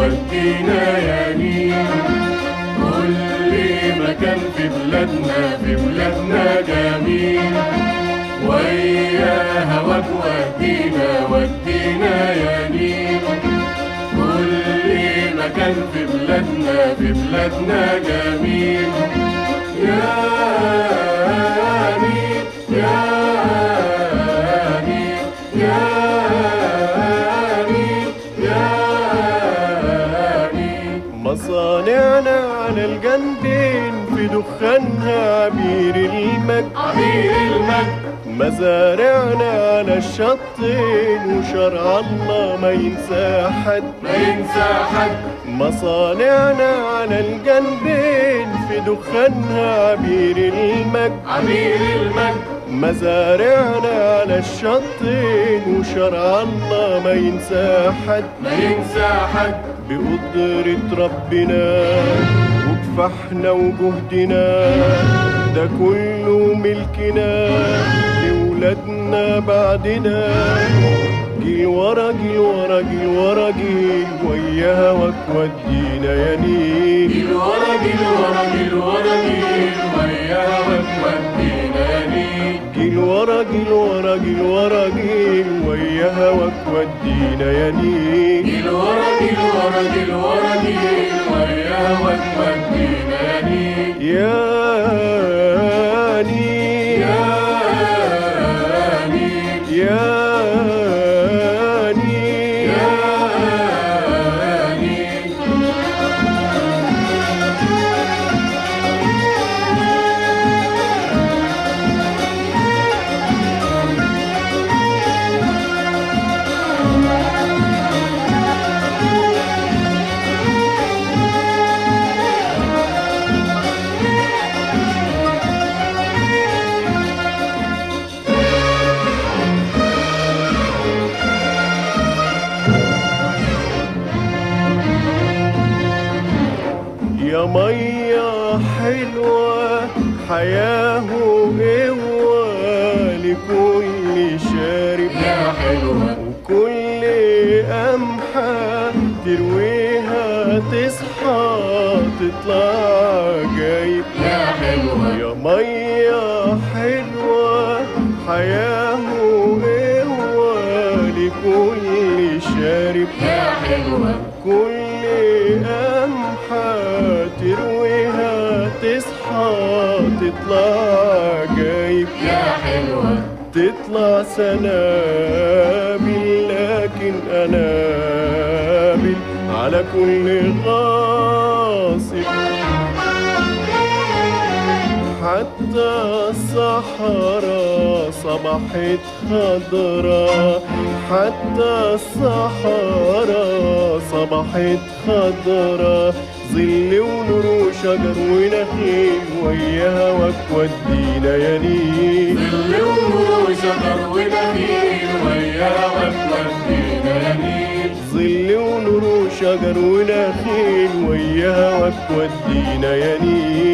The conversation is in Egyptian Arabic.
ودينا يا نيل كل مكان في بلادنا في بلادنا جميل ويا هواك ودينا ودينا يا نيل كل مكان في بلادنا في بلادنا جميل يا نيل يا نيل يا نيل يا نيل مصانعنا على الجنبين في دخانها عبير المجد عبير المجد مزارعنا على الشطين وشرع الله ما ينسى حد ما ينسى حد مصانعنا على الجنبين في دخانها عبير المجد عبير المجد مزارعنا على الشطين وشرع الله ما ينسى حد ما ينسى حد بقدرة ربنا وكفحنا وجهدنا ده كله ملكنا لولادنا بعدنا جيل ورا جيل ورا جيل ورا جيل ويا هواك ودينا يا نيل جيل ورا جيل ورا جيل ورا جيل ويا هواك ودينا نيل جيل ورا جيل ورا جيل ورا جيل ويا هواك ودينا يا نيل جيل ورا جيل ورا جيل ورا جيل ويا هواك ودينا نيل يا نيل يا نيل يا نيل يا نيل يا مية حلوة حياة وقوة لكل شارب يا حلوة وكل قمحة ترويها تصحى تطلع جايب يا حلوة يا مية حلوة حياة وقوة لكل شارب يا حلوة كل قمحة ترويها تصحى تطلع جايب يا حلوة تطلع سنابل لكن أنابل على كل غاصب حتى الصحراء صبحت خضرا حتى الصحراء صبحت خضرا ظل ونور وشجر ونخيل ويا هواك ودينا يا نيل ظل ونور وشجر ونخيل ويا هواك ودينا نيل ظل ونور وشجر ونخيل ويا هواك ودينا يا نيل